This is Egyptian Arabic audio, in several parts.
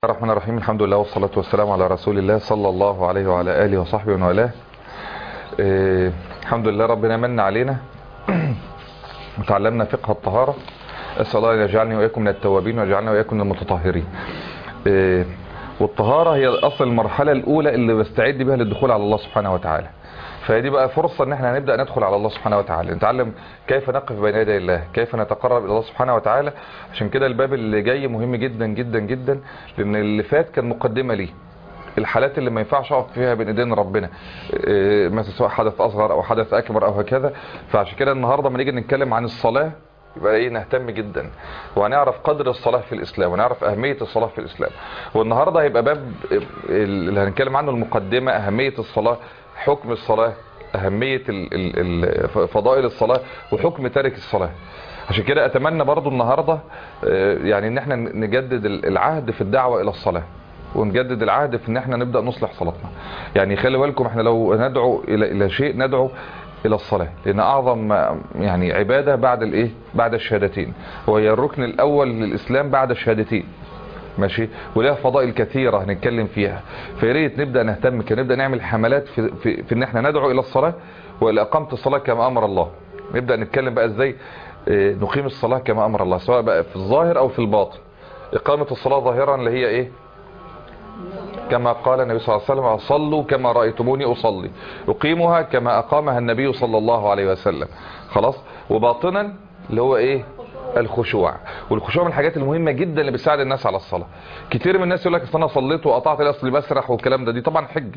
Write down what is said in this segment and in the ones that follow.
الرحمن الرحيم الحمد لله والصلاة والسلام على رسول الله صلى الله عليه وعلى آله وصحبه ومن والاه إيه الحمد لله ربنا من علينا وتعلمنا فقه الطهارة أسأل الله أن يجعلني وإياكم من التوابين ويجعلنا وإياكم من المتطهرين إيه والطهارة هي أصل المرحلة الأولى اللي بستعد بها للدخول على الله سبحانه وتعالى فدي بقى فرصة ان احنا هنبدأ ندخل على الله سبحانه وتعالى نتعلم كيف نقف بين يدي الله كيف نتقرب الى الله سبحانه وتعالى عشان كده الباب اللي جاي مهم جدا جدا جدا لان اللي فات كان مقدمة ليه الحالات اللي ما ينفعش اقف فيها بين ايدين ربنا إيه مثلا سواء حدث اصغر او حدث اكبر او هكذا فعشان كده النهارده لما نيجي نتكلم عن الصلاه يبقى ايه نهتم جدا وهنعرف قدر الصلاه في الاسلام ونعرف اهميه الصلاه في الاسلام والنهارده هيبقى باب اللي هنتكلم عنه المقدمه اهميه الصلاه حكم الصلاه اهميه ال ال ال فضائل الصلاه وحكم تارك الصلاه عشان كده اتمنى برضو النهارده يعني ان احنا نجدد العهد في الدعوه الى الصلاه ونجدد العهد في ان احنا نبدا نصلح صلاتنا يعني خلي بالكم احنا لو ندعو الى الى شيء ندعو الى الصلاه لان اعظم يعني عباده بعد الايه بعد الشهادتين وهي الركن الاول للاسلام بعد الشهادتين ماشي ولها فضائل كثيره هنتكلم فيها فيا ريت نبدا نهتم كده نبدا نعمل حملات في, في, في ان احنا ندعو الى الصلاه والى اقامه الصلاه كما امر الله نبدا نتكلم بقى ازاي نقيم الصلاه كما امر الله سواء بقى في الظاهر او في الباطن اقامه الصلاه ظاهرا اللي هي ايه كما قال النبي صلى الله عليه وسلم صلوا كما رأيتموني أصلي أقيمها كما أقامها النبي صلى الله عليه وسلم خلاص وباطنا اللي هو إيه الخشوع والخشوع من الحاجات المهمة جدا اللي بتساعد الناس على الصلاة كتير من الناس يقول لك اصل انا صليت وقطعت الاصل بسرح والكلام ده دي طبعا حجة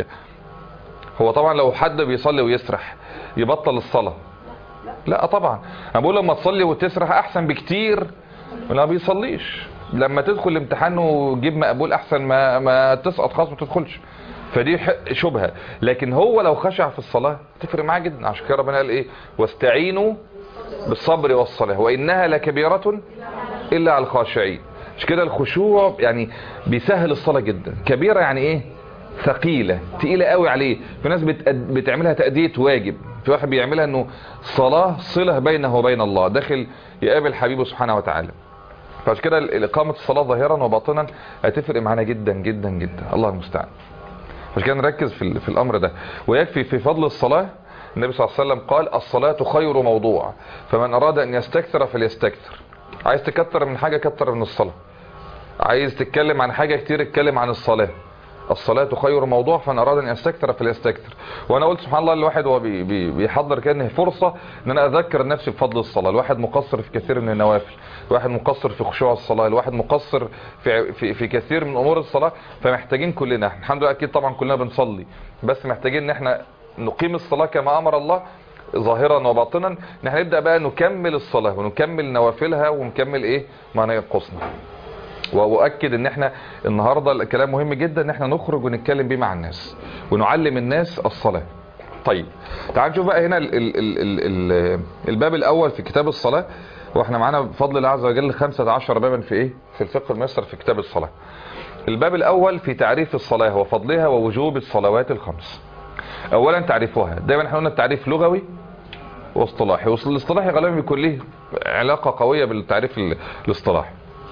هو طبعا لو حد بيصلي ويسرح يبطل الصلاة لا طبعا انا بقول لما تصلي وتسرح احسن بكتير من ما بيصليش لما تدخل الامتحان وتجيب مقبول احسن ما ما تسقط خالص ما تدخلش فدي شبهه لكن هو لو خشع في الصلاه تفرق معاه جدا عشان كده ربنا قال ايه واستعينوا بالصبر والصلاه وانها لكبيره الا على الخاشعين مش كده الخشوع يعني بيسهل الصلاه جدا كبيره يعني ايه ثقيله تقيله قوي عليه في ناس بتعملها تاديه واجب في واحد بيعملها انه صلاه صله بينه وبين الله داخل يقابل حبيبه سبحانه وتعالى فعشان كده اقامه الصلاه ظاهرا وباطنا هتفرق معانا جدا جدا جدا الله المستعان عشان كده نركز في في الامر ده ويكفي في فضل الصلاه النبي صلى الله عليه وسلم قال الصلاه خير موضوع فمن اراد ان يستكثر فليستكثر عايز تكتر من حاجه كتر من الصلاه عايز تتكلم عن حاجه كتير اتكلم عن الصلاه الصلاة خير موضوع فان اراد ان يستكثر فليستكثر وانا قلت سبحان الله الواحد هو بي بي بيحضر كان فرصة ان انا اذكر نفسي بفضل الصلاة الواحد مقصر في كثير من النوافل الواحد مقصر في خشوع الصلاة الواحد مقصر في في, في كثير من امور الصلاة فمحتاجين كلنا الحمد لله اكيد طبعا كلنا بنصلي بس محتاجين ان احنا نقيم الصلاة كما امر الله ظاهرا وباطنا ان احنا نبدا بقى نكمل الصلاة ونكمل نوافلها ونكمل ايه ما ننقصنا واؤكد ان احنا النهارده الكلام مهم جدا ان احنا نخرج ونتكلم بيه مع الناس ونعلم الناس الصلاه طيب تعال نشوف بقى هنا ال ال ال ال الباب الاول في كتاب الصلاه واحنا معانا بفضل الله عز وجل 15 بابا في ايه في الفقه الميسر في كتاب الصلاه الباب الاول في تعريف الصلاه وفضلها ووجوب الصلوات الخمس اولا تعريفها دايما احنا قلنا التعريف لغوي واصطلاحي والاصطلاحي غالبا بيكون له علاقه قويه بالتعريف الاصطلاحي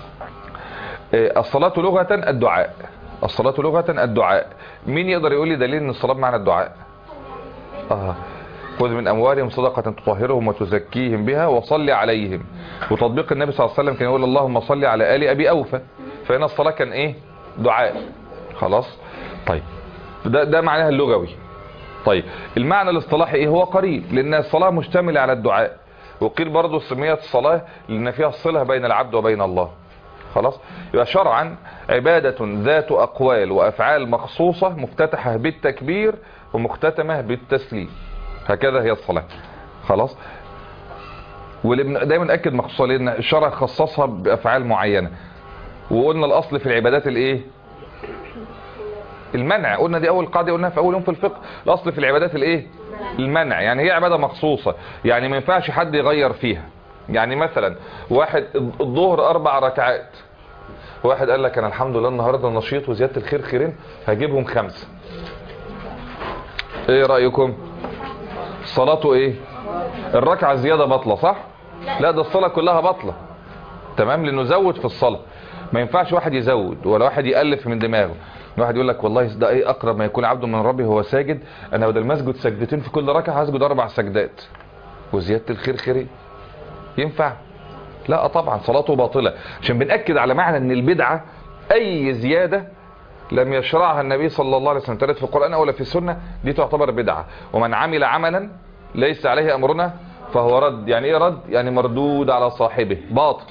الصلاة لغة الدعاء الصلاة لغة الدعاء مين يقدر يقول لي دليل ان الصلاة معنى الدعاء اه خذ من اموالهم صدقة تطهرهم وتزكيهم بها وصلي عليهم وتطبيق النبي صلى الله عليه وسلم كان يقول اللهم صل على آل ابي اوفى فهنا الصلاة كان ايه دعاء خلاص طيب ده ده معناها اللغوي طيب المعنى الاصطلاحي ايه هو قريب لان الصلاة مشتملة على الدعاء وقيل برضه سميت الصلاة لان فيها الصلة بين العبد وبين الله خلاص يبقى شرعا عبادة ذات أقوال وأفعال مخصوصة مفتتحة بالتكبير ومختتمة بالتسليم هكذا هي الصلاة خلاص ودايما نأكد مخصوصة لأن الشرع خصصها بأفعال معينة وقلنا الأصل في العبادات الإيه المنع قلنا دي أول قاعدة قلناها في أول يوم في الفقه الأصل في العبادات الإيه المنع يعني هي عبادة مخصوصة يعني ما ينفعش حد يغير فيها يعني مثلا واحد الظهر اربع ركعات واحد قال لك انا الحمد لله النهارده نشيط وزياده الخير خيرين هجيبهم خمسه ايه رايكم صلاته ايه الركعه زياده بطله صح لا ده الصلاه كلها بطله تمام لانه زود في الصلاه ما ينفعش واحد يزود ولا واحد يالف من دماغه واحد يقول لك والله ده ايه اقرب ما يكون عبد من ربي هو ساجد انا بدل ما اسجد سجدتين في كل ركعه هسجد اربع سجدات وزياده الخير خيرين ينفع لا طبعا صلاته باطله عشان بنأكد على معنى ان البدعه اي زياده لم يشرعها النبي صلى الله عليه وسلم ترد في القرآن ولا في السنة دي تعتبر بدعة ومن عمل عملا ليس عليه أمرنا فهو رد يعني ايه رد يعني مردود على صاحبه باطل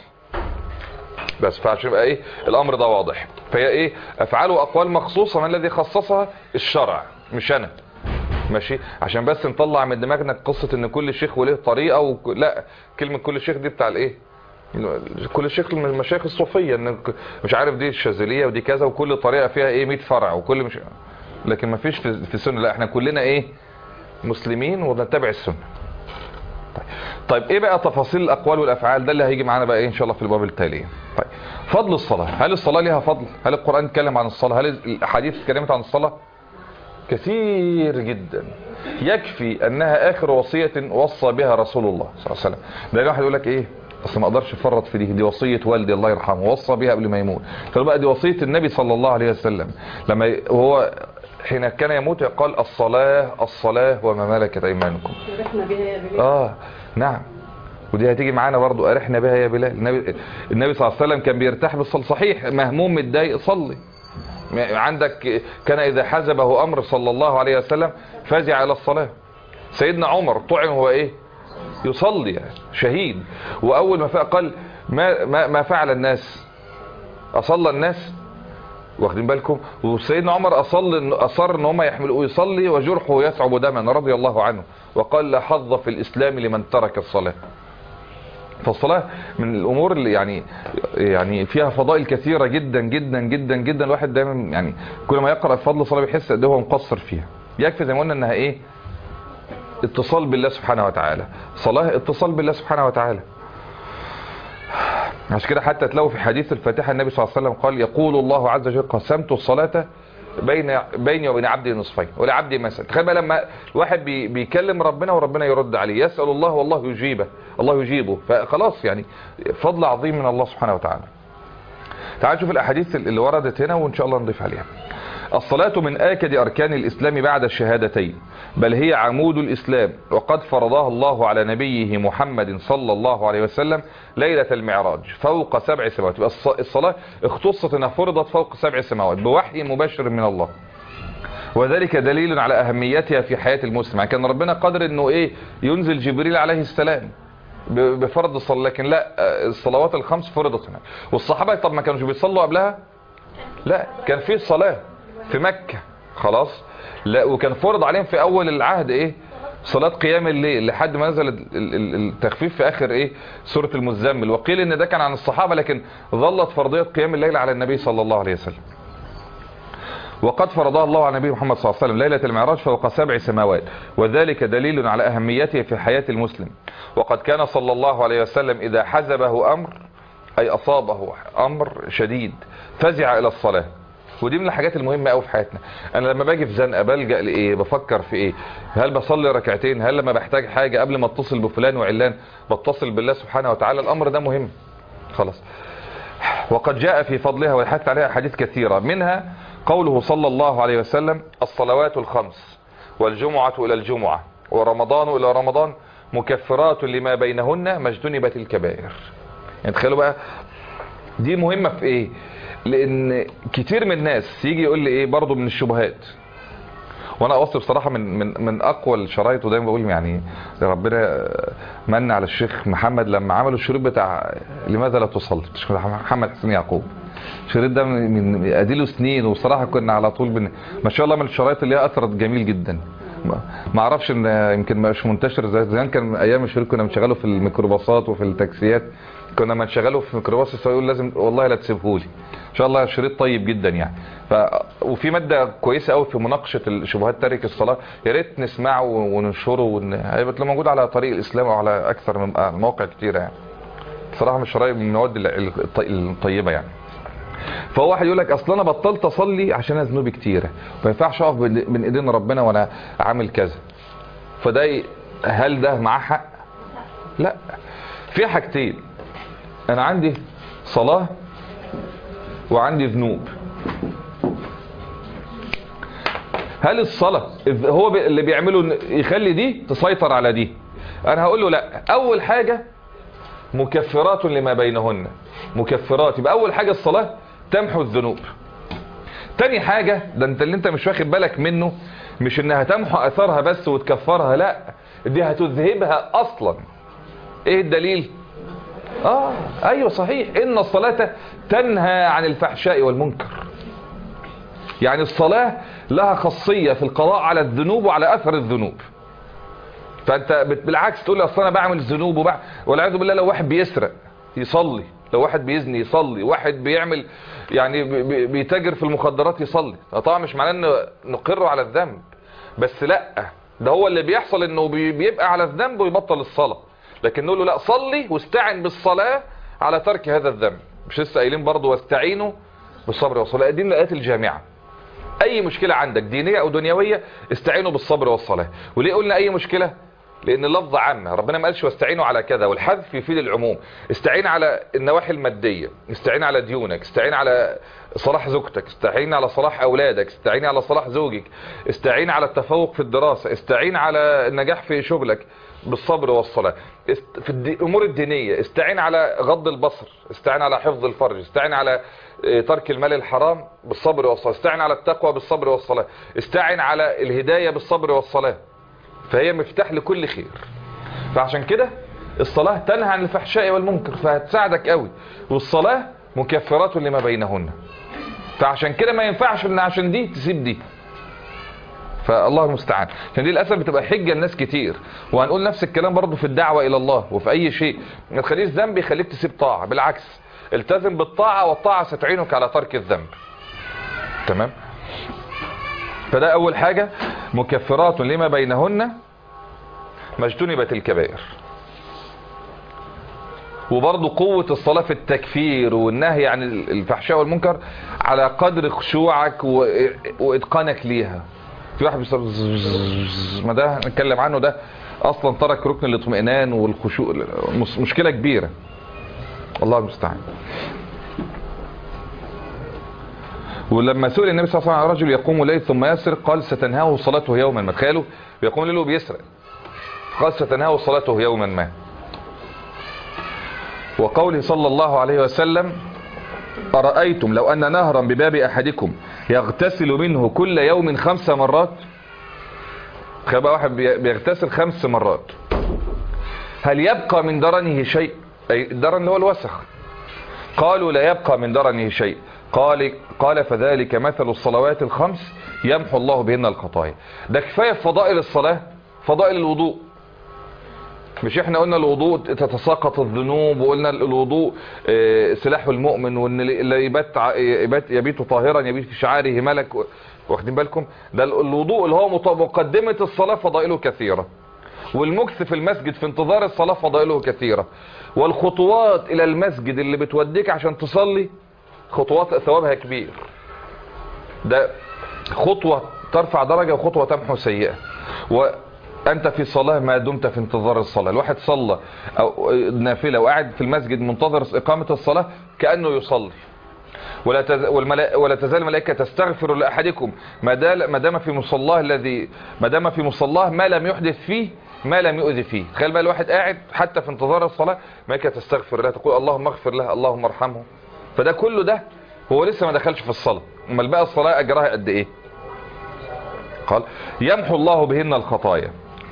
بس فعشان يبقى ايه الامر ده واضح فهي ايه افعال واقوال مخصوصه من الذي خصصها الشرع مش انا ماشي عشان بس نطلع من دماغنا قصه ان كل شيخ وله طريقه وك... لا كلمه كل شيخ دي بتاع الايه كل شيخ من المشايخ الصوفيه ان مش عارف دي الشاذليه ودي كذا وكل طريقه فيها ايه 100 فرع وكل مش لكن ما فيش في في السنه لا احنا كلنا ايه مسلمين وبنتبع السنه طيب. طيب ايه بقى تفاصيل الاقوال والافعال ده اللي هيجي معانا بقى ايه ان شاء الله في الباب التالي طيب فضل الصلاه هل الصلاه ليها فضل هل القران اتكلم عن الصلاه هل الاحاديث اتكلمت عن الصلاه كثير جدا يكفي انها اخر وصيه وصى بها رسول الله صلى الله عليه وسلم ده واحد يقول لك ايه اصل ما اقدرش افرط في دي دي وصيه والدي الله يرحمه وصى بيها قبل ما يموت فبقى دي وصيه النبي صلى الله عليه وسلم لما هو حين كان يموت قال الصلاه الصلاه وما ملكت ايمانكم فرحنا بها يا بلال اه نعم ودي هتيجي معانا برضو ارحنا بها يا بلال النبي, النبي صلى الله عليه وسلم كان بيرتاح بالصلاة صحيح مهموم متضايق صلي عندك كان اذا حزبه امر صلى الله عليه وسلم فزع الى الصلاة سيدنا عمر طعن هو ايه يصلي يعني شهيد واول ما فاق قال ما, ما, ما فعل الناس اصلى الناس واخدين بالكم وسيدنا عمر اصل اصر ان هم يحملوا يصلي وجرحه يسعب دما رضي الله عنه وقال لا حظ في الاسلام لمن ترك الصلاه فالصلاه من الامور اللي يعني يعني فيها فضائل كثيره جدا جدا جدا جدا الواحد دايما يعني كل ما يقرا فضل الصلاه بيحس قد هو مقصر فيها يكفي زي ما قلنا انها ايه اتصال بالله سبحانه وتعالى صلاه اتصال بالله سبحانه وتعالى عشان كده حتى تلاقوا في حديث الفاتحه النبي صلى الله عليه وسلم قال يقول الله عز وجل قسمت الصلاه بين بيني وبين عبدي نصفين ولعبدي مثل تخيل بقى لما الواحد بي بيكلم ربنا وربنا يرد عليه يسال الله والله يجيبه الله يجيبه فخلاص يعني فضل عظيم من الله سبحانه وتعالى تعال نشوف الاحاديث اللي وردت هنا وان شاء الله نضيف عليها الصلاة من آكد أركان الإسلام بعد الشهادتين بل هي عمود الإسلام وقد فرضها الله على نبيه محمد صلى الله عليه وسلم ليلة المعراج فوق سبع سماوات يبقى الصلاة اختصت انها فرضت فوق سبع سماوات بوحي مباشر من الله وذلك دليل على أهميتها في حياة المسلم يعني كان ربنا قادر انه ايه ينزل جبريل عليه السلام بفرض الصلاة لكن لا الصلوات الخمس فرضت هناك والصحابة طب ما كانوش بيصلوا قبلها لا كان في الصلاة في مكة خلاص لا وكان فرض عليهم في اول العهد ايه صلاة قيام الليل لحد ما نزل التخفيف في اخر ايه سورة المزمل وقيل ان ده كان عن الصحابة لكن ظلت فرضية قيام الليل على النبي صلى الله عليه وسلم وقد فرضها الله على النبي محمد صلى الله عليه وسلم ليلة المعراج فوق سبع سماوات وذلك دليل على أهميته في حياة المسلم وقد كان صلى الله عليه وسلم إذا حزبه أمر أي أصابه أمر شديد فزع إلى الصلاة ودي من الحاجات المهمة قوي في حياتنا انا لما باجي في زنقه بلجأ لايه بفكر في ايه هل بصلي ركعتين هل لما بحتاج حاجة قبل ما اتصل بفلان وعلان بتصل بالله سبحانه وتعالى الامر ده مهم خلاص وقد جاء في فضلها والحث عليها حديث كثيرة منها قوله صلى الله عليه وسلم الصلوات الخمس والجمعة الى الجمعة ورمضان الى رمضان مكفرات لما بينهن ما اجتنبت الكبائر يعني تخيلوا بقى دي مهمة في ايه لان كتير من الناس يجي يقول لي ايه برضه من الشبهات وانا اصل بصراحه من من من اقوى الشرايط ودايما بقول يعني ربنا من على الشيخ محمد لما عملوا الشريط بتاع لماذا لا تصلي الشيخ محمد حسين يعقوب الشريط ده من من اديله سنين وبصراحه كنا على طول بن... ما شاء الله من الشرايط اللي هي اثرت جميل جدا ما اعرفش ان يمكن مش منتشر زي زمان كان ايام الشريط كنا بنشغله في الميكروباصات وفي التاكسيات كنا ما نشغله في ميكروباص السواق يقول لازم والله لا تسيبهولي ان شاء الله شريط طيب جدا يعني ف وفي ماده كويسه قوي في مناقشه الشبهات تارك الصلاه يا ريت نسمعه وننشره ون... هيبقى موجود على طريق الاسلام او على اكثر من مواقع كتيره يعني بصراحه مش شرايط من المواد الطيبه يعني فهو واحد يقول لك اصل انا بطلت اصلي عشان انا ذنوبي كتيره ما ينفعش اقف بين ايدين ربنا وانا عامل كذا فده هل ده معاه حق لا في حاجتين انا عندي صلاه وعندي ذنوب هل الصلاة إذ- هو بي- اللي بيعمله إن يخلي دي تسيطر على دي انا هقول له لا اول حاجة مكفرات لما بينهن مكفرات يبقى اول حاجة الصلاة تمحو الذنوب تاني حاجة ده انت اللي انت مش واخد بالك منه مش انها تمحو اثرها بس وتكفرها لا دي هتذهبها اصلا ايه الدليل اه ايوه صحيح ان الصلاة تنهى عن الفحشاء والمنكر يعني الصلاة لها خاصية في القضاء على الذنوب وعلى اثر الذنوب فانت بت- بالعكس تقول لي اصل انا بعمل ذنوب وبع... والعياذ بالله لو واحد بيسرق يصلي لو واحد بيزني يصلي واحد بيعمل يعني بي- بي- بيتاجر في المخدرات يصلي طبعا مش معناه انه نقره على الذنب بس لا ده هو اللي بيحصل انه بي- بيبقى على الذنب ويبطل الصلاة لكن نقول له لا صلي واستعن بالصلاة على ترك هذا الذنب مش لسه قايلين برضه واستعينوا بالصبر والصلاة دي من الايات الجامعة اي مشكلة عندك دينية او دنيوية استعينوا بالصبر والصلاة وليه قلنا اي مشكلة لان اللفظ عامة ربنا ما قالش واستعينوا على كذا والحذف يفيد العموم استعين على النواحي المادية استعين على ديونك استعين على صلاح زوجتك استعين على صلاح اولادك استعين على صلاح زوجك استعين على التفوق في الدراسة استعين على النجاح في شغلك بالصبر والصلاة است... في الامور الدينية استعين على غض البصر استعين على حفظ الفرج استعين على آه، ترك المال الحرام بالصبر والصلاة استعين على التقوى بالصبر والصلاة استعين على الهداية بالصبر والصلاة فهي مفتاح لكل خير فعشان كده الصلاة تنهى عن الفحشاء والمنكر فهتساعدك قوي والصلاة مكفرات لما بينهن فعشان كده ما ينفعش ان عشان دي تسيب دي فالله المستعان عشان دي للاسف بتبقى حجه لناس كتير وهنقول نفس الكلام برضو في الدعوه الى الله وفي اي شيء ما تخليش ذنب يخليك تسيب طاعه بالعكس التزم بالطاعه والطاعه ستعينك على ترك الذنب تمام فده اول حاجه مكفرات لما بينهن ما اجتنبت الكبائر وبرضه قوة الصلاة في التكفير والنهي عن الفحشاء والمنكر على قدر خشوعك و- وإتقانك ليها في واحد بيصلي زز- ما ده نتكلم عنه ده أصلا ترك ركن الاطمئنان والخشوع مس- مشكلة كبيرة الله المستعان ولما سئل النبي صلى الله عليه وسلم عن رجل يقوم الليل ثم يسرق قال ستنهاه صلاته يوما ما تخيلوا بيقوم الليل وبيسرق قال ستنهاه صلاته يوما ما وقوله صلى الله عليه وسلم أرأيتم لو أن نهرا بباب أحدكم يغتسل منه كل يوم خمس مرات خبأ واحد بي- بيغتسل خمس مرات هل يبقى من درنه شيء أي الدرن اللي هو الوسخ قالوا لا يبقى من درنه شيء قال قال فذلك مثل الصلوات الخمس يمحو الله بهن الخطايا ده كفايه في فضائل الصلاه فضائل الوضوء مش احنا قلنا الوضوء تتساقط الذنوب وقلنا الوضوء آه، سلاح المؤمن وان اللي يبات ع- يبات يبيت طاهرا يبيت في شعاره ملك واخدين بالكم ده الوضوء اللي هو مط- مقدمة الصلاة فضائله كثيرة والمكث في المسجد في انتظار الصلاة فضائله كثيرة والخطوات الى المسجد اللي بتوديك عشان تصلي خطوات ثوابها كبير ده خطوة ترفع درجة وخطوة تمحو سيئة وأنت في صلاة ما دمت في انتظار الصلاة الواحد صلى أو نافلة وقاعد في المسجد منتظر إقامة الصلاة كأنه يصلي ولا تز... والملا... ولا تزال الملائكة تستغفر لأحدكم ما دال- ما دام في مصلاه الذي ما دام في مصلاه ما لم يحدث فيه ما لم يؤذي فيه تخيل بقى الواحد قاعد حتى في انتظار الصلاة الملائكة تستغفر له تقول اللهم اغفر له اللهم ارحمه فده كله ده هو لسه ما دخلش في الصلاة امال بقى الصلاة اجرها قد ايه قال يمحو الله بهن الخطايا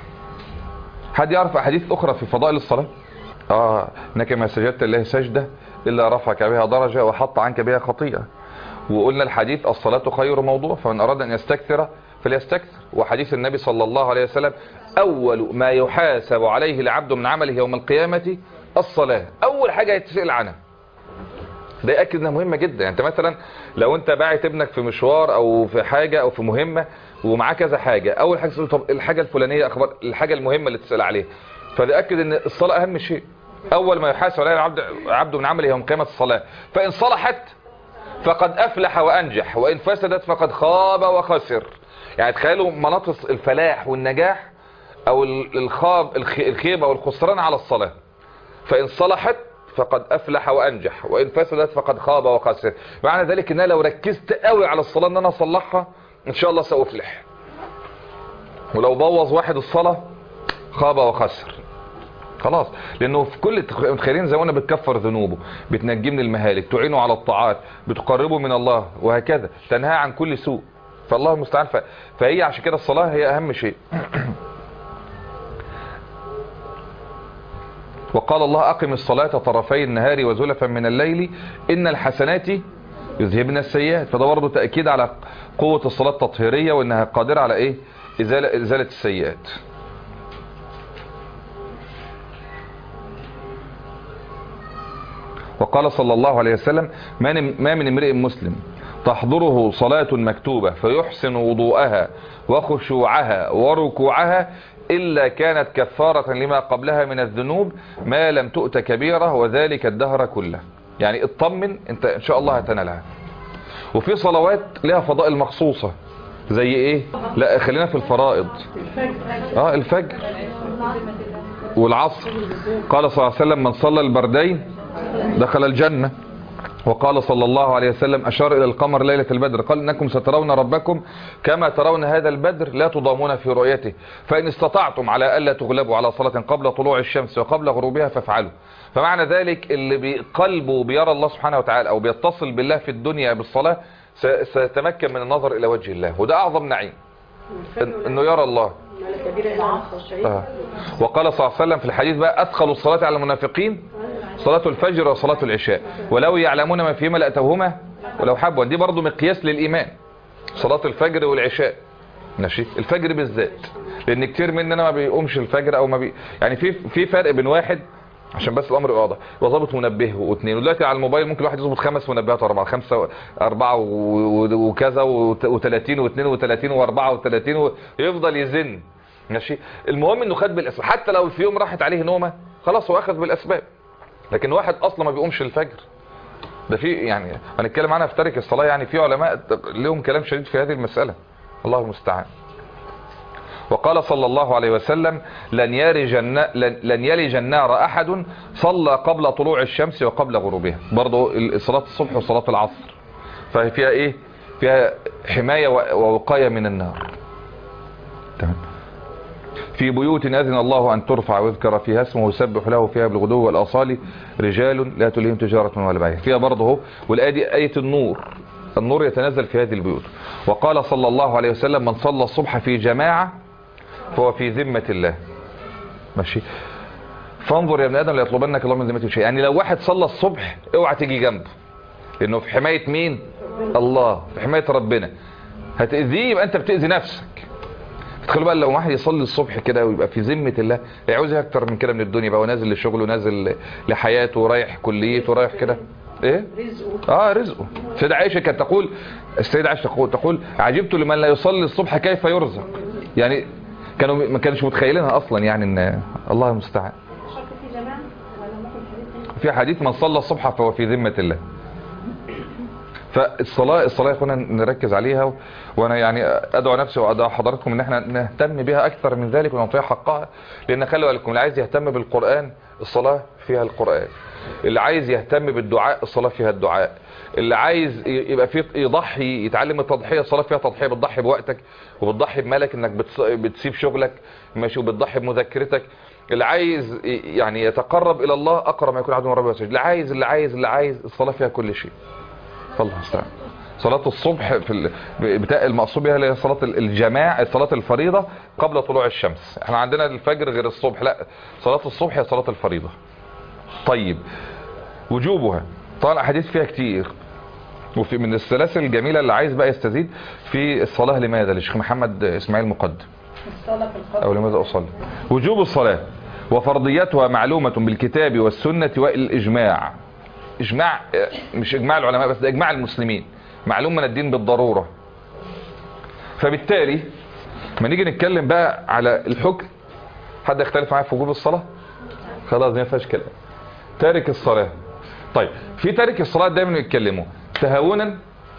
حد يعرف احاديث اخرى في فضائل الصلاة اه انك ما سجدت لله سجدة الا رفعك بها درجة وحط عنك بها خطيئة وقلنا الحديث الصلاة خير موضوع فمن اراد ان يستكثر فليستكثر وحديث النبي صلى الله عليه وسلم اول ما يحاسب عليه العبد من عمله يوم القيامة الصلاة اول حاجة يتسأل عنها ده يأكد انها مهمة جدا يعني انت مثلا لو انت باعت ابنك في مشوار او في حاجة او في مهمة ومعاه كذا حاجة اول حاجة تقول طب الحاجة الفلانية اخبار الحاجة المهمة اللي تسأل عليها فده يأكد ان الصلاة اهم شيء اول ما يحاسب عليه العبد عبد من عمله يوم قيامة الصلاة فان صلحت فقد افلح وانجح وان فسدت فقد خاب وخسر يعني تخيلوا مناطق الفلاح والنجاح او ال- الخاب الخ- الخيبة والخسران على الصلاة فان صلحت فقد افلح وانجح وان فسدت فقد خاب وخسر معنى ذلك ان انا لو ركزت قوي على الصلاه ان انا اصلحها ان شاء الله سافلح ولو بوظ واحد الصلاه خاب وخسر خلاص لانه في كل متخيلين زي ما قلنا بتكفر ذنوبه بتنجيه من المهالك تعينه على الطاعات بتقربه من الله وهكذا تنهى عن كل سوء فالله المستعان ف... فهي عشان كده الصلاه هي اهم شيء وقال الله أقم الصلاة طرفي النهار وزلفا من الليل إن الحسنات يذهبن السيئات فده برضه تأكيد على قوة الصلاة التطهيرية وإنها قادرة على إيه إزالة, إزالة السيئات وقال صلى الله عليه وسلم ما من امرئ مسلم تحضره صلاة مكتوبة فيحسن وضوءها وخشوعها وركوعها إلا كانت كفارة لما قبلها من الذنوب ما لم تؤت كبيرة وذلك الدهر كله يعني اطمن انت ان شاء الله هتنالها وفي صلوات لها فضائل مخصوصة زي ايه لا خلينا في الفرائض اه الفجر والعصر قال صلى الله عليه وسلم من صلى البردين دخل الجنة وقال صلى الله عليه وسلم أشار إلى القمر ليلة البدر قال إنكم سترون ربكم كما ترون هذا البدر لا تضامون في رؤيته فإن استطعتم على ألا تغلبوا على صلاة قبل طلوع الشمس وقبل غروبها فافعلوا فمعنى ذلك اللي بقلبه بيرى الله سبحانه وتعالى أو بيتصل بالله في الدنيا بالصلاة سيتمكن من النظر إلى وجه الله وده أعظم نعيم إنه يرى الله آه. وقال صلى الله عليه وسلم في الحديث بقى أدخل الصلاة على المنافقين صلاة الفجر وصلاة العشاء ولو يعلمون ما فيهما لأتوهما ولو حبوا دي برضو مقياس للإيمان صلاة الفجر والعشاء ماشي الفجر بالذات لأن كتير مننا ما بيقومش الفجر أو ما بي يعني في في فرق بين واحد عشان بس الامر واضح يبقى ظابط منبه واثنين ودلوقتي على الموبايل ممكن واحد يظبط خمس منبهات اربعه خمسه اربعه وكذا و30 و32 و34 ويفضل يزن ماشي المهم انه خد بالاسباب حتى لو في يوم راحت عليه نومه خلاص هو اخذ بالاسباب لكن واحد اصلا ما بيقومش الفجر ده في يعني هنتكلم عنها في تارك الصلاه يعني في علماء لهم كلام شديد في هذه المساله الله المستعان وقال صلى الله عليه وسلم لن يلج لن يلج النار احد صلى قبل طلوع الشمس وقبل غروبها برضه صلاه الصبح وصلاه العصر ففيها ايه فيها حمايه ووقايه من النار تمام في بيوت أذن الله أن ترفع ويذكر فيها اسمه ويسبح له فيها بالغدو والأصال رجال لا تلهم تجارة ولا بيع فيها برضه والآية آية النور النور يتنزل في هذه البيوت وقال صلى الله عليه وسلم من صلى الصبح في جماعة فهو في ذمة الله ماشي فانظر يا ابن ادم ليطلبنك الله من ذمته شيء يعني لو واحد صلى الصبح اوعى تيجي جنبه لانه في حمايه مين الله في حمايه ربنا هتاذيه يبقى انت بتاذي نفسك تخيلوا بقى لو واحد يصلي الصبح كده ويبقى في ذمه الله يعوز اكتر من كده من الدنيا بقى ونازل لشغله نازل لحياته ورايح كليته ورايح كده ايه رزقه اه رزقه السيده عائشه كانت تقول السيده عائشه تقول تقول عجبت لمن لا يصلي الصبح كيف يرزق يعني كانوا ما كانوش متخيلينها اصلا يعني ان الله المستعان شرط في جماعة ولا ممكن حديث تاني؟ في حديث من صلى الصبح فهو في ذمه الله فالصلاة الصلاة يا اخوانا نركز عليها و... وانا يعني ادعو نفسي وادعو حضراتكم ان احنا نهتم بها اكثر من ذلك ونعطيها حقها لان خلوا بالكم اللي عايز يهتم بالقرآن الصلاة فيها القرآن اللي عايز يهتم بالدعاء الصلاة فيها الدعاء اللي عايز يبقى فيه يضحي يتعلم التضحية الصلاة فيها تضحية بتضحي بوقتك وبتضحي بمالك انك بتص... بتسيب شغلك ماشي وبتضحي بمذاكرتك اللي عايز يعني يتقرب الى الله اقرب ما يكون عبد من ربه وسجد اللي عايز اللي عايز اللي عايز الصلاة فيها كل شيء فالله المستعان صلاة الصبح في ال... بتاع المقصود بها اللي هي صلاة الجماعة صلاة الفريضة قبل طلوع الشمس احنا عندنا الفجر غير الصبح لا صلاة الصبح هي صلاة الفريضة طيب وجوبها طبعا الاحاديث فيها كتير وفي من السلاسل الجميلة اللي عايز بقى يستزيد في الصلاة لماذا للشيخ محمد اسماعيل مقدم الصلاة في القبر او لماذا اصلي وجوب الصلاة وفرضيتها معلومة بالكتاب والسنة والإجماع إجماع مش إجماع العلماء بس ده إجماع المسلمين معلوم من الدين بالضرورة فبالتالي ما نيجي نتكلم بقى على الحكم حد يختلف معايا في وجوب الصلاة خلاص ما فيهاش كلام تارك الصلاة طيب في تارك الصلاة دايما يتكلموا تهاونا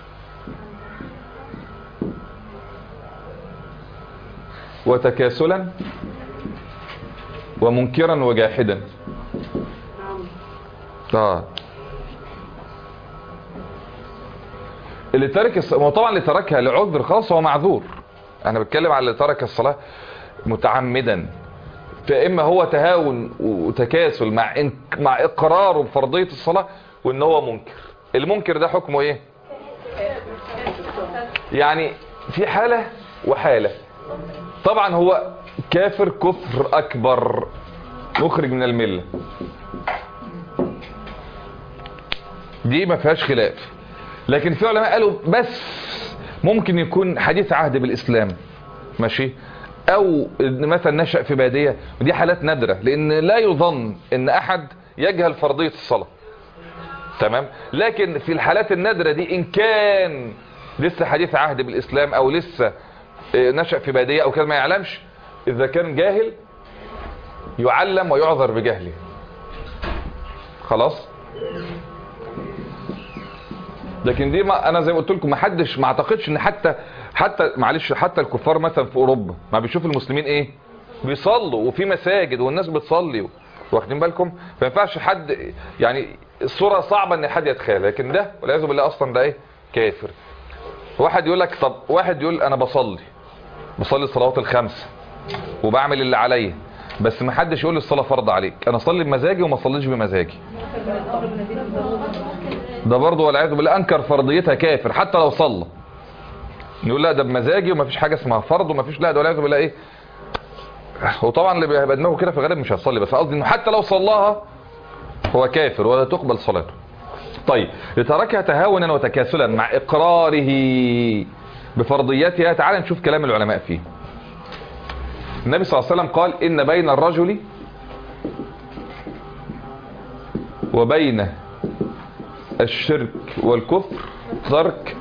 وتكاسلا ومنكرا وجاحدا اه اللي ترك الص... ما هو طبعا اللي تركها لعذر خاص هو معذور انا بتكلم على اللي ترك الصلاة متعمدا فاما هو تهاون وتكاسل مع إن... مع اقراره بفرضية الصلاة وان هو منكر المنكر ده حكمه ايه يعني في حالة وحالة طبعا هو كافر كفر اكبر مخرج من الملة دي ما فيهاش خلاف لكن في علماء قالوا بس ممكن يكون حديث عهد بالاسلام ماشي او إن مثلا نشأ في بادية ودي حالات نادرة لان لا يظن ان احد يجهل فرضية الصلاة تمام لكن في الحالات النادرة دي ان كان لسه حديث عهد بالاسلام او لسه آه، نشأ في بادية او كده ما يعلمش اذا كان جاهل يعلم ويعذر بجهله خلاص لكن دي ما انا زي ما قلت لكم ما حدش ما اعتقدش ان حتى حتى معلش حتى الكفار مثلا في اوروبا ما بيشوفوا المسلمين ايه بيصلوا وفي مساجد والناس بتصلي واخدين بالكم ما ينفعش حد يعني الصوره صعبه ان حد يتخيل لكن ده والعياذ بالله اصلا ده ايه كافر واحد يقول لك طب واحد يقول انا بصلي بصلي الصلوات الخمسه وبعمل اللي عليا بس ما حدش يقول لي الصلاه فرض عليك انا اصلي بمزاجي وما اصليش بمزاجي ده برضه والعياذ بالله انكر فرضيتها كافر حتى لو صلى يقول لا ده بمزاجي وما فيش حاجه اسمها فرض وما فيش لا ده والعياذ بالله ايه وطبعا اللي بيبقى دماغه كده في الغالب مش هيصلي بس قصدي انه حتى لو صلاها هو كافر ولا تقبل صلاته طيب لتركها تهاونا وتكاسلا مع اقراره بفرضيتها تعال نشوف كلام العلماء فيه النبي صلى الله عليه وسلم قال ان بين الرجل وبين الشرك والكفر ترك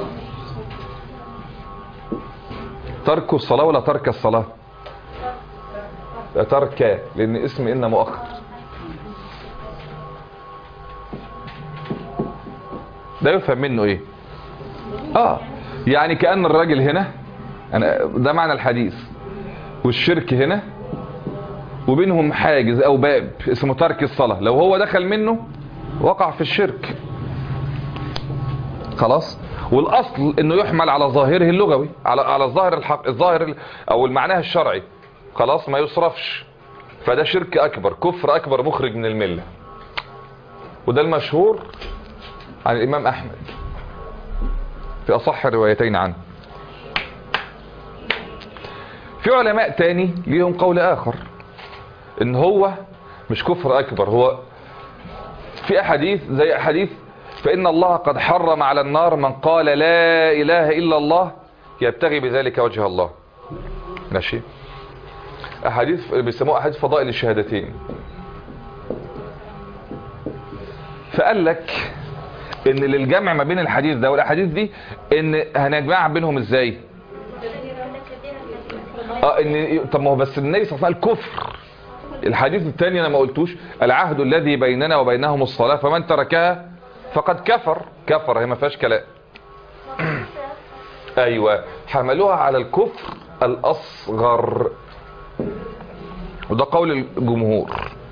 ترك الصلاة ولا ترك الصلاة لا ترك لان اسم ان مؤخر ده يفهم منه ايه اه يعني كأن الراجل هنا أنا ده معنى الحديث والشرك هنا وبينهم حاجز او باب اسمه ترك الصلاة لو هو دخل منه وقع في الشرك خلاص والاصل انه يحمل على ظاهره اللغوي على على الظاهر الحق الظاهر ال- او المعناه الشرعي خلاص ما يصرفش فده شرك اكبر كفر اكبر مخرج من المله وده المشهور عن الامام احمد في اصح الروايتين عنه في علماء تاني ليهم قول اخر ان هو مش كفر اكبر هو في احاديث زي احاديث فان الله قد حرم على النار من قال لا اله الا الله يبتغي بذلك وجه الله ماشي احاديث بيسموها احاديث فضائل الشهادتين فقال لك ان للجمع ما بين الحديث ده والاحاديث دي ان هنجمع بينهم ازاي اه ان طب ما هو بس النبي صلى الله عليه وسلم قال كفر الحديث الثاني انا ما قلتوش العهد الذي بيننا وبينهم الصلاة فمن تركها فقد كفر كفر هي ما فيهاش كلام ايوه حملوها على الكفر الاصغر وده قول الجمهور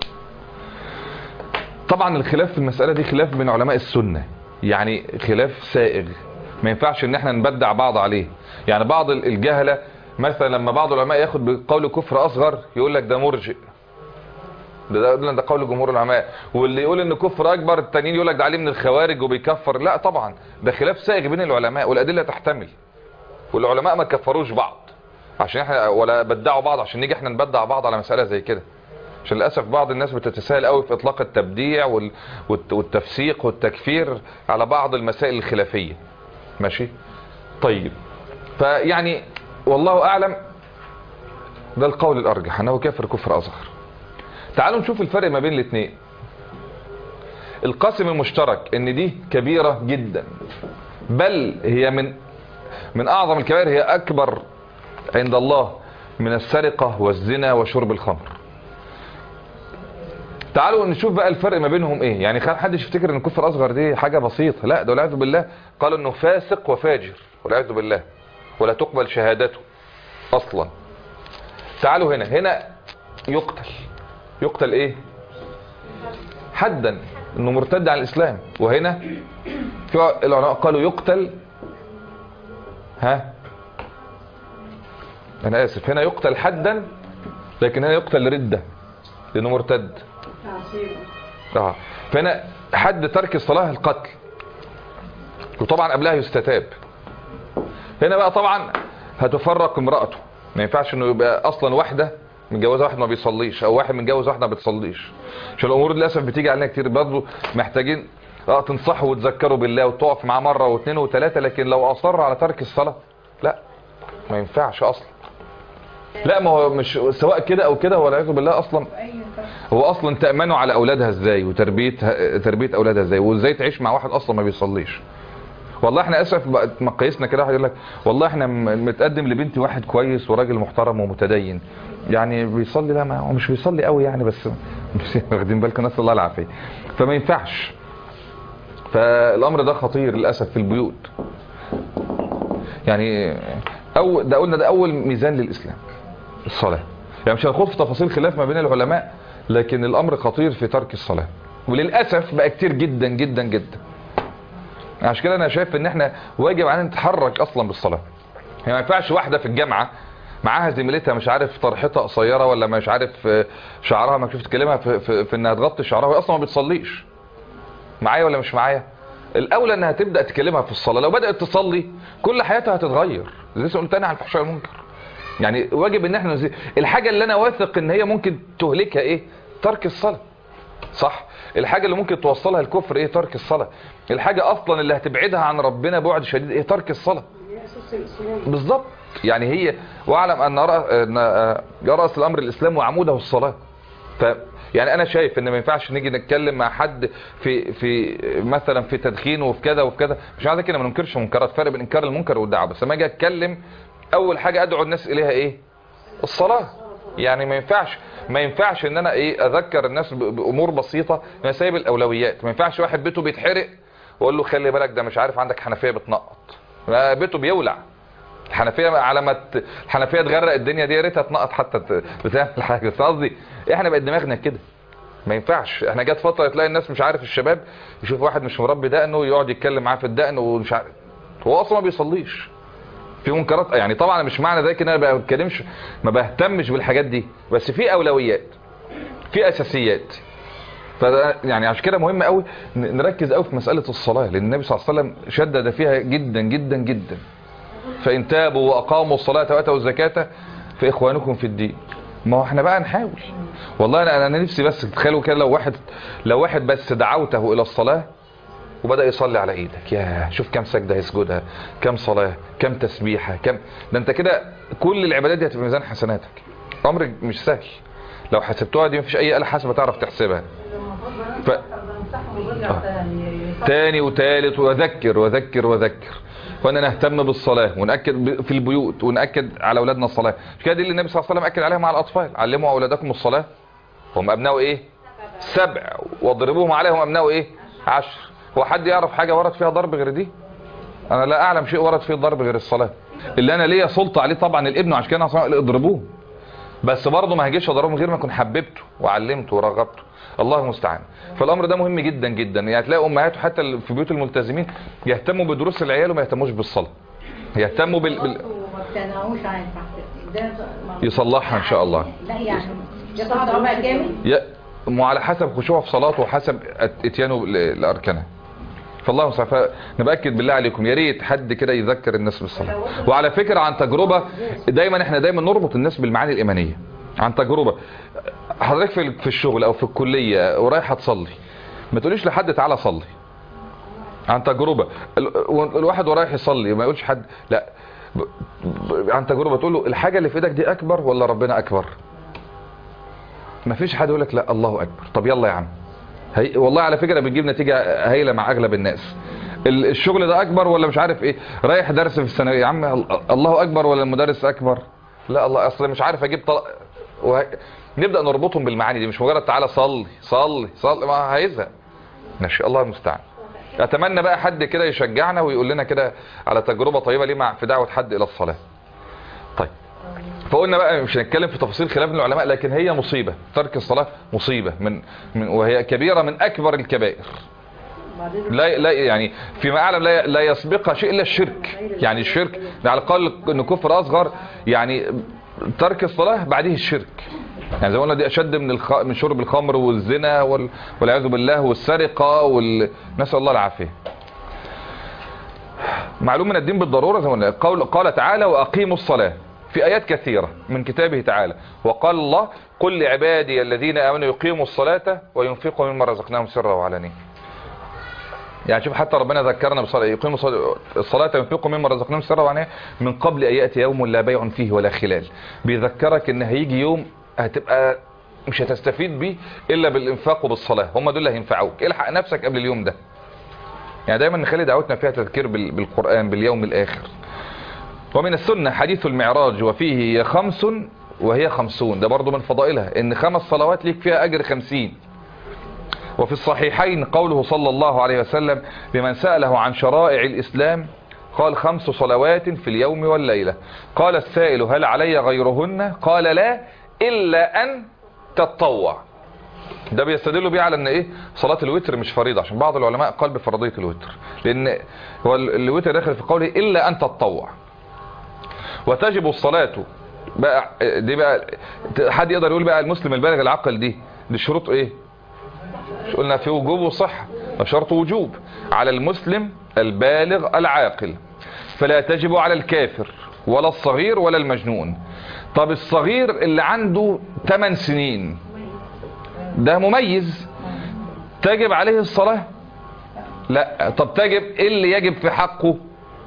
طبعا الخلاف في المسألة دي خلاف بين علماء السنة يعني خلاف سائغ ما ينفعش ان احنا نبدع بعض عليه يعني بعض الجهلة مثلا لما بعض العلماء ياخد بقول كفر اصغر يقول لك ده مرجئ ده ده, ده قول جمهور العلماء واللي يقول ان كفر اكبر التانيين يقول لك ده عليه من الخوارج وبيكفر لا طبعا ده خلاف سائغ بين العلماء والادله تحتمل والعلماء ما كفروش بعض عشان احنا ولا بدعوا بعض عشان نيجي احنا نبدع بعض على مساله زي كده عشان للاسف بعض الناس بتتساهل قوي في اطلاق التبديع وال... والت- والتفسيق والتكفير على بعض المسائل الخلافيه ماشي طيب فيعني والله اعلم ده القول الارجح انه كافر كفر اصغر تعالوا نشوف الفرق ما بين الاثنين القاسم المشترك ان دي كبيرة جدا بل هي من من اعظم الكبائر هي اكبر عند الله من السرقة والزنا وشرب الخمر تعالوا نشوف بقى الفرق ما بينهم ايه يعني خل حدش يفتكر ان الكفر اصغر دي حاجة بسيطة لا ده والعياذ بالله قالوا انه فاسق وفاجر والعياذ بالله ولا تقبل شهادته اصلا تعالوا هنا هنا يقتل يقتل ايه حدا انه مرتد عن الاسلام وهنا في العلماء قالوا يقتل ها انا اسف هنا يقتل حدا لكن هنا يقتل ردة لانه مرتد اه فهنا حد ترك الصلاة القتل وطبعا قبلها يستتاب هنا بقى طبعا هتفرق امرأته ما ينفعش انه يبقى اصلا واحدة متجوزة واحد ما بيصليش او واحد متجوز واحدة ما بتصليش عشان الامور دي للاسف بتيجي علينا كتير برضه محتاجين اه تنصحوا وتذكروا بالله وتقف معاه مرة واثنين وثلاثة لكن لو اصر على ترك الصلاة لا ما ينفعش اصلا لا ما هو مش سواء كده او كده والعياذ بالله اصلا هو اصلا تامنوا على اولادها ازاي وتربيه تربيه اولادها ازاي وازاي تعيش مع واحد اصلا ما بيصليش والله احنا اسف بقت مقاييسنا كده واحد يقول لك والله احنا م- متقدم لبنتي واحد كويس وراجل محترم ومتدين يعني بيصلي لا ما هو مش بيصلي قوي يعني بس مش واخدين بالكم نسال الله العافيه فما ينفعش فالامر ده خطير للاسف في البيوت يعني أو ده قلنا ده اول ميزان للاسلام الصلاه يعني مش هنخوض في تفاصيل خلاف ما بين العلماء لكن الامر خطير في ترك الصلاه وللاسف بقى كتير جدا جدا جدا عشان كده انا شايف ان احنا واجب علينا نتحرك اصلا بالصلاه يعني ما ينفعش واحده في الجامعه معاها زميلتها مش عارف طرحتها قصيره ولا مش عارف آه، شعرها مكشوف تكلمها في, في, في انها تغطي شعرها وهي اصلا ما بتصليش معايا ولا مش معايا الاولى انها تبدا تكلمها في الصلاه لو بدات تصلي كل حياتها هتتغير لسه قلت انا على الفحشاء والمنكر يعني واجب ان احنا نزي... الحاجه اللي انا واثق ان هي ممكن تهلكها ايه ترك الصلاه صح الحاجه اللي ممكن توصلها الكفر ايه ترك الصلاه الحاجه اصلا اللي هتبعدها عن ربنا بعد شديد ايه ترك الصلاه بالظبط يعني هي واعلم ان رأ- ان آه، راس الامر الاسلام وعموده الصلاه ف يعني انا شايف ان ما ينفعش نيجي نتكلم مع حد في في مثلا في تدخين وفي كذا وفي كذا مش عايز كده ما ننكرش منكرات فرق بين انكار المنكر والدعوه بس لما اجي اتكلم اول حاجه ادعو الناس اليها ايه الصلاه يعني ما ينفعش ما ينفعش ان انا ايه اذكر الناس ب- بامور بسيطه انا سايب الاولويات ما ينفعش واحد بيته بيتحرق واقول له خلي بالك ده مش عارف عندك حنفيه بتنقط ما بيته بيولع الحنفيه على ما ت- الحنفيه تغرق الدنيا دي يا ريتها تنقط حتى ت- بتعمل حاجه بس قصدي احنا بقت دماغنا كده ما ينفعش احنا جت فتره تلاقي الناس مش عارف الشباب يشوف واحد مش مربي دقنه يقعد يتكلم معاه في الدقن ومش عارف هو اصلا ما بيصليش في منكرات يعني طبعا مش معنى ذلك ان انا ما بتكلمش ما بهتمش بالحاجات دي بس في اولويات في اساسيات فده يعني عشان كده مهم قوي ن- نركز قوي في مساله الصلاه لان النبي صلى الله عليه وسلم شدد فيها جدا جدا جدا فان تابوا واقاموا الصلاه واتوا الزكاه فاخوانكم في الدين ما هو احنا بقى نحاول والله انا انا نفسي بس تخيلوا كده لو واحد لو واحد بس دعوته الى الصلاه وبدا يصلي على ايدك يا شوف كم سجده يسجدها كم صلاه كم تسبيحه كم ده انت كده كل العبادات دي هتبقى في ميزان حسناتك امر مش سهل لو حسبتوها دي مفيش اي آلة حاسبة تعرف تحسبها ف... تاني وتالت وذكر وذكر وذكر وان نهتم بالصلاة ونأكد ب- في البيوت ونأكد على اولادنا الصلاة مش كده دي اللي النبي صلى الله عليه وسلم أكد عليها مع الأطفال علموا أولادكم الصلاة هم أبناء إيه سبع واضربوهم عليهم أبناء إيه عشر هو حد يعرف حاجة ورد فيها ضرب غير دي أنا لا أعلم شيء ورد فيه ضرب غير الصلاة اللي أنا ليا سلطة عليه طبعا الابن عشان كده أنا صنع- اضربوه بس برضه ما هجيش اضربه من غير ما اكون حببته وعلمته ورغبته الله المستعان فالامر ده مهم جدا جدا يعني تلاقي امهات حتى ال- في بيوت الملتزمين يهتموا بدروس العيال وما يهتموش بالصلاه يهتموا بال... بال... وما ابتدعوش عن الفحش ده ما- يصلحها ان شاء الله لا يعني يصعد ربع كامل ي... مو على حسب خشوعه في صلاته وحسب أت- اتيانه ل- لاركانها فالله المستعان فنبأكد بالله عليكم يا ريت حد كده يذكر الناس بالصلاه وعلى فكره عن تجربه دايما احنا دايما نربط الناس بالمعاني الايمانيه عن تجربه حضرتك في في الشغل او في الكليه ورايحه تصلي ما تقوليش لحد تعالى صلي عن تجربه ال- الواحد ورايح يصلي ما يقولش حد لا ب- ب- عن تجربه تقول له الحاجه اللي في ايدك دي اكبر ولا ربنا اكبر ما فيش حد يقول لك لا الله اكبر طب يلا يا عم هي والله على فكره بتجيب نتيجه هايله مع اغلب الناس ال- الشغل ده اكبر ولا مش عارف ايه رايح درس في الثانويه يا عم ال- الله اكبر ولا المدرس اكبر لا الله اصل مش عارف اجيب طلق وه... نبدا نربطهم بالمعاني دي مش مجرد تعالى صلي صلي صلي ما هيزهق ماشي الله المستعان اتمنى بقى حد كده يشجعنا ويقول لنا كده على تجربه طيبه ليه مع في دعوه حد الى الصلاه طيب فقلنا بقى مش هنتكلم في تفاصيل خلاف العلماء لكن هي مصيبة ترك الصلاة مصيبة من, من وهي كبيرة من أكبر الكبائر لا لا يعني فيما اعلم لا لا يسبقها شيء الا الشرك يعني الشرك على الاقل ان كفر اصغر يعني ترك الصلاه بعده الشرك يعني زي ما قلنا دي اشد من الخ... من شرب الخمر والزنا وال... والعياذ بالله والسرقه وال... نسال الله العافيه معلوم من الدين بالضروره زي ما قلنا قول قال تعالى واقيموا الصلاه في ايات كثيره من كتابه تعالى وقال الله قل لعبادي الذين امنوا يقيموا الصلاه وينفقوا مما رزقناهم سرا وعلانيه يعني شوف حتى ربنا ذكرنا بالصلاة يقيموا الصلاة ينفقوا مما رزقناهم سرا وعناية من قبل أن يأتي يوم لا بيع فيه ولا خلال بيذكرك ان هيجي يوم هتبقى مش هتستفيد بيه إلا بالإنفاق وبالصلاة هم دول اللي هينفعوك الحق نفسك قبل اليوم ده يعني دايما نخلي دعوتنا فيها تذكير بال- بالقرآن باليوم الآخر ومن السنة حديث المعراج وفيه هي خمس وهي خمسون ده برضو من فضائلها ان خمس صلوات ليك فيها أجر خمسين وفي الصحيحين قوله صلى الله عليه وسلم لمن سأله عن شرائع الإسلام قال خمس صلوات في اليوم والليلة قال السائل هل علي غيرهن قال لا إلا أن تتطوع ده بيستدلوا بيه على ان ايه صلاة الوتر مش فريضة عشان بعض العلماء قال بفرضية الوتر لان هو ال- الوتر داخل في قوله الا ان تتطوع وتجب الصلاة بقى دي بقى حد يقدر يقول بقى المسلم البالغ العقل دي دي شروط ايه مش قلنا في وجوب وصحة وشرط وجوب على المسلم البالغ العاقل فلا تجب على الكافر ولا الصغير ولا المجنون طب الصغير اللي عنده 8 سنين ده مميز تجب عليه الصلاة لا طب تجب ايه اللي يجب في حقه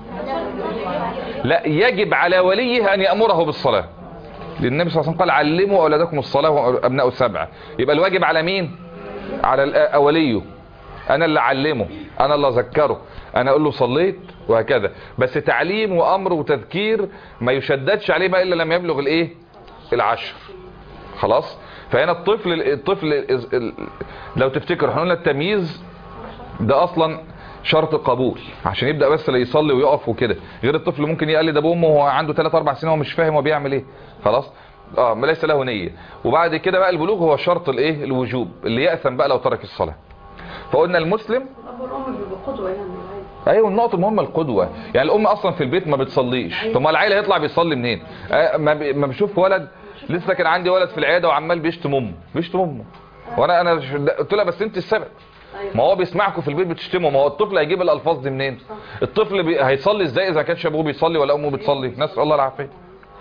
لا يجب على وليه ان يأمره بالصلاة لأن النبي صلى الله عليه وسلم قال علموا أولادكم الصلاة وأبناء سبعة يبقى الواجب على مين على الأ- وليه انا اللي اعلمه انا اللي اذكره انا اقول له صليت وهكذا بس تعليم وامر وتذكير ما يشددش عليه بقى الا لما يبلغ الايه العشر خلاص فهنا الطفل الطفل ال- ال- لو تفتكر احنا قلنا التمييز ده اصلا شرط قبول عشان يبدا بس اللي يصلي ويقف وكده غير الطفل ممكن يقلد ابوه وامه وهو عنده 3 4 سنين وهو مش فاهم هو بيعمل ايه خلاص اه ما ليس له نيه وبعد كده بقى البلوغ هو شرط الايه الوجوب اللي ياثم بقى لو ترك الصلاه فقلنا المسلم الاب والام بيبقوا قدوه يعني ايوه النقطه المهمه القدوه يعني الام اصلا في البيت ما بتصليش طب ما العيل هيطلع بيصلي منين آه، ما بي- ما بشوف ولد لسه كان عندي ولد في العياده وعمال بيشتم امه بيشتم امه وانا انا ش- قلت لها بس انت السبب ما هو بيسمعكم في البيت بتشتموا ما هو الطفل هيجيب الالفاظ دي منين الطفل بي... هيصلي ازاي اذا كانش ابوه بيصلي ولا امه بتصلي نسال الله العافيه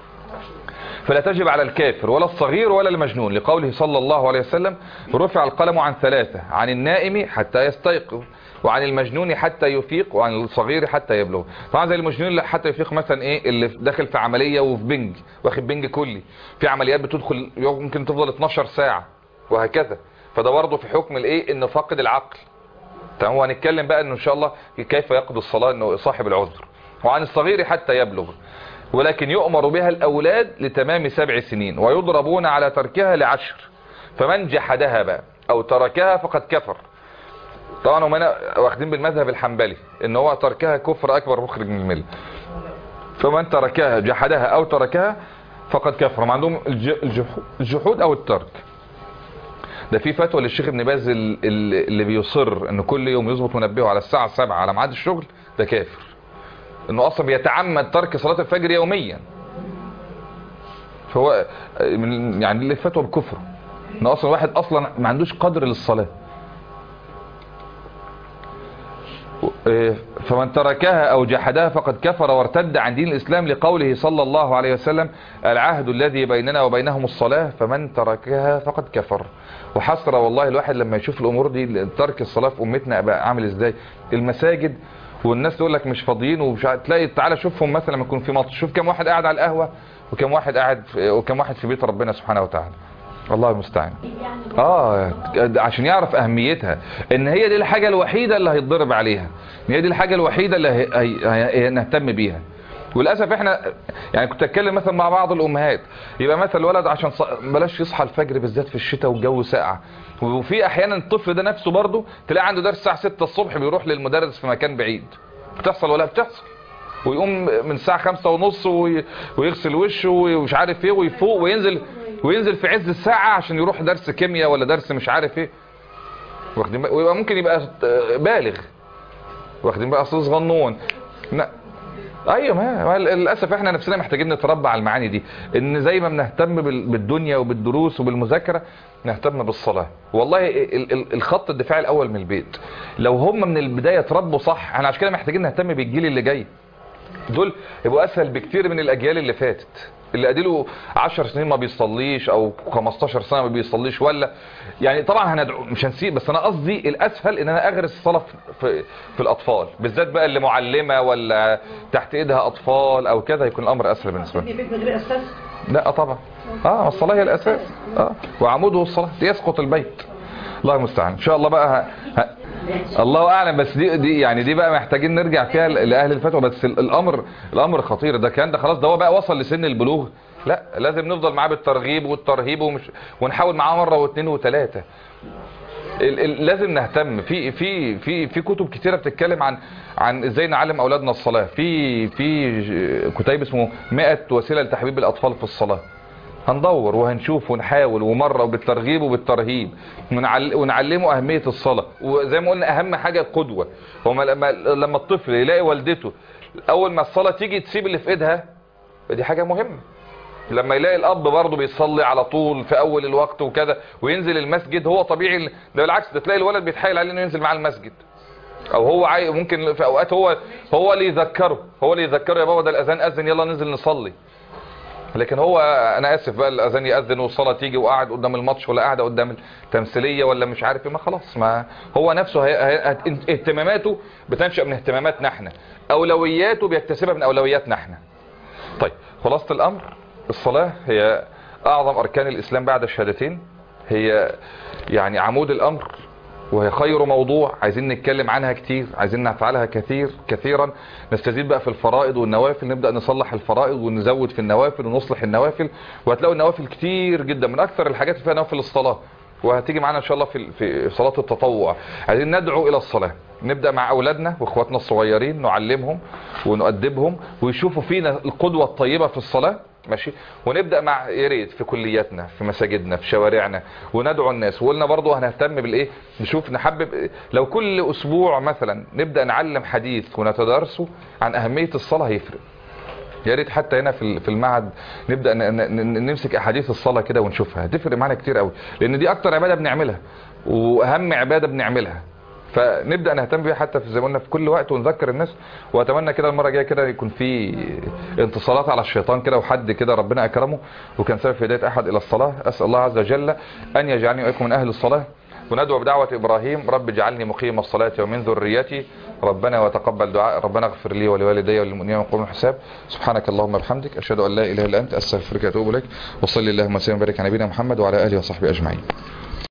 فلا تجب على الكافر ولا الصغير ولا المجنون لقوله صلى الله عليه وسلم رفع القلم عن ثلاثة عن النائم حتى يستيقظ وعن المجنون حتى يفيق وعن الصغير حتى يبلغ طبعا زي المجنون اللي حتى يفيق مثلا ايه اللي داخل في عملية وفي بنج واخد بنج كلي في عمليات بتدخل ممكن تفضل 12 ساعة وهكذا فده برضه في حكم الايه انه فاقد العقل تمام وهنتكلم بقى انه ان شاء الله كيف يقضي الصلاة انه صاحب العذر وعن الصغير حتى يبلغ ولكن يؤمر بها الأولاد لتمام سبع سنين ويضربون على تركها لعشر فمن جحدها بقى أو تركها فقد كفر طبعا هم هنا واخدين بالمذهب الحنبلي ان هو تركها كفر أكبر مخرج من المله فمن تركها جحدها أو تركها فقد كفر هم عندهم الج- الجح- الجحود أو الترك ده في فتوى للشيخ ابن باز ال- ال- اللي بيصر ان كل يوم يظبط منبهه على الساعة 7 على ميعاد الشغل ده كافر انه اصلا بيتعمد ترك صلاة الفجر يوميا فهو من يعني اللي فتوى بكفر ان اصلا واحد اصلا ما عندوش قدر للصلاة إيه، فمن تركها او جحدها فقد كفر وارتد عن دين الاسلام لقوله صلى الله عليه وسلم العهد الذي بيننا وبينهم الصلاة فمن تركها فقد كفر وحسرة والله الواحد لما يشوف الامور دي ترك الصلاة في امتنا بقى عامل ازاي المساجد والناس تقول لك مش فاضيين ومش عارف- تلاقي تعالى شوفهم مثلا لما يكون في ماتش شوف كم واحد قاعد على القهوة وكم واحد قاعد في وكم واحد في بيت ربنا سبحانه وتعالى الله المستعان اه عشان يعرف اهميتها ان هي دي الحاجة الوحيدة اللي هيتضرب عليها ان هي دي الحاجة الوحيدة اللي هي... هي... هي... نهتم بيها وللاسف احنا يعني كنت اتكلم مثلا مع بعض الامهات يبقى مثلا الولد عشان ص... بلاش يصحى الفجر بالذات في الشتاء والجو ساقع وفي احيانا الطفل ده نفسه برضه تلاقي عنده درس الساعه 6 الصبح بيروح للمدرس في مكان بعيد بتحصل ولا بتحصل ويقوم من الساعة خمسة ونص وي- ويغسل وشه ومش عارف ايه ويفوق وينزل وينزل في عز الساعة عشان يروح درس كيمياء ولا درس مش عارف ايه واخدين بالك؟ ويبقى ممكن يبقى بالغ واخدين بقى اصل صغنون لا ايوه ما ما للاسف احنا نفسنا محتاجين نتربى على المعاني دي ان زي ما بنهتم بال- بالدنيا وبالدروس وبالمذاكره نهتم بالصلاه والله ال- ال- الخط الدفاعي الاول من البيت لو هم من البدايه اتربوا صح احنا عشان كده محتاجين نهتم بالجيل اللي جاي دول يبقوا اسهل بكتير من الاجيال اللي فاتت اللي اديله 10 سنين ما بيصليش او 15 سنه ما بيصليش ولا يعني طبعا هندعو مش هنسيب بس انا قصدي الاسهل ان انا اغرس الصلاه في, في, في الاطفال بالذات بقى اللي معلمه ولا تحت ايدها اطفال او كده يكون الامر اسهل بالنسبه لهم في بيت من غير اساس لا طبعا اه الصلاه هي الاساس اه وعموده الصلاه يسقط البيت الله المستعان ان شاء الله بقى ه... ه... الله اعلم بس دي دي يعني دي بقى محتاجين نرجع فيها ل- لاهل الفتوى بس ال- الامر الامر خطير ده كان ده خلاص ده هو بقى وصل لسن البلوغ لا لازم نفضل معاه بالترغيب والترهيب ومش ونحاول معاه مره واثنين وثلاثه ال ال لازم نهتم في في في في كتب كتيره بتتكلم عن عن ازاي نعلم اولادنا الصلاه في في ج- كتيب اسمه 100 وسيله لتحبيب الاطفال في الصلاه هندور وهنشوف ونحاول ومره وبالترغيب وبالترهيب ونعل ونعلمه اهميه الصلاه وزي ما قلنا اهم حاجه القدوه هو ما- لما لما الطفل يلاقي والدته اول ما الصلاه تيجي تسيب اللي في ايدها دي حاجه مهمه لما يلاقي الاب برضه بيصلي على طول في اول الوقت وكده وينزل المسجد هو طبيعي ده بالعكس ده تلاقي الولد بيتحايل عليه انه ينزل معاه المسجد او هو عاي... ممكن في اوقات هو هو اللي يذكره هو اللي يذكره يا بابا ده الاذان اذن يلا ننزل نصلي لكن هو انا اسف بقى الاذان ياذن والصلاه تيجي وقاعد قدام الماتش ولا قاعده قدام التمثيليه ولا مش عارف ايه ما خلاص ما هو نفسه هي... هي... اهتماماته بتنشا من اهتماماتنا احنا اولوياته بيكتسبها من اولوياتنا احنا طيب خلاصة الأمر الصلاة هي أعظم أركان الإسلام بعد الشهادتين هي يعني عمود الأمر وهي خير موضوع عايزين نتكلم عنها كتير عايزين نفعلها كثير كثيرا نستزيد بقى في الفرائض والنوافل نبدأ نصلح الفرائض ونزود في النوافل ونصلح النوافل وهتلاقوا النوافل كتير جدا من أكثر الحاجات اللي فيها نوافل الصلاة وهتيجي معانا ان شاء الله في في صلاه التطوع عايزين ندعو الى الصلاه نبدا مع اولادنا واخواتنا الصغيرين نعلمهم ونؤدبهم ويشوفوا فينا القدوه الطيبه في الصلاه ماشي ونبدا مع يا ريت في كلياتنا في مساجدنا في شوارعنا وندعو الناس وقلنا برضه هنهتم بالايه نشوف نحبب لو كل اسبوع مثلا نبدا نعلم حديث ونتدارسه عن اهميه الصلاه هيفرق يا ريت حتى هنا في في المعهد نبدا ن- ن- ن- نمسك احاديث الصلاه كده ونشوفها هتفرق معانا كتير قوي لان دي اكتر عباده بنعملها واهم عباده بنعملها فنبدا نهتم بيها حتى في زي ما قلنا في كل وقت ونذكر الناس واتمنى كده المره الجايه كده يكون في انتصارات على الشيطان كده وحد كده ربنا اكرمه وكان سبب في هدايه احد الى الصلاه اسال الله عز وجل ان يجعلني واياكم من اهل الصلاه وندعو بدعوة إبراهيم رب اجعلني مقيم الصلاة ومن ذريتي ربنا وتقبل دعاء ربنا اغفر لي ولوالدي وللمؤمنين يوم يقوم الحساب سبحانك اللهم وبحمدك أشهد أن لا إله إلا أنت أستغفرك وأتوب إليك وصلي اللهم وسلم وبارك على نبينا محمد وعلى آله وصحبه أجمعين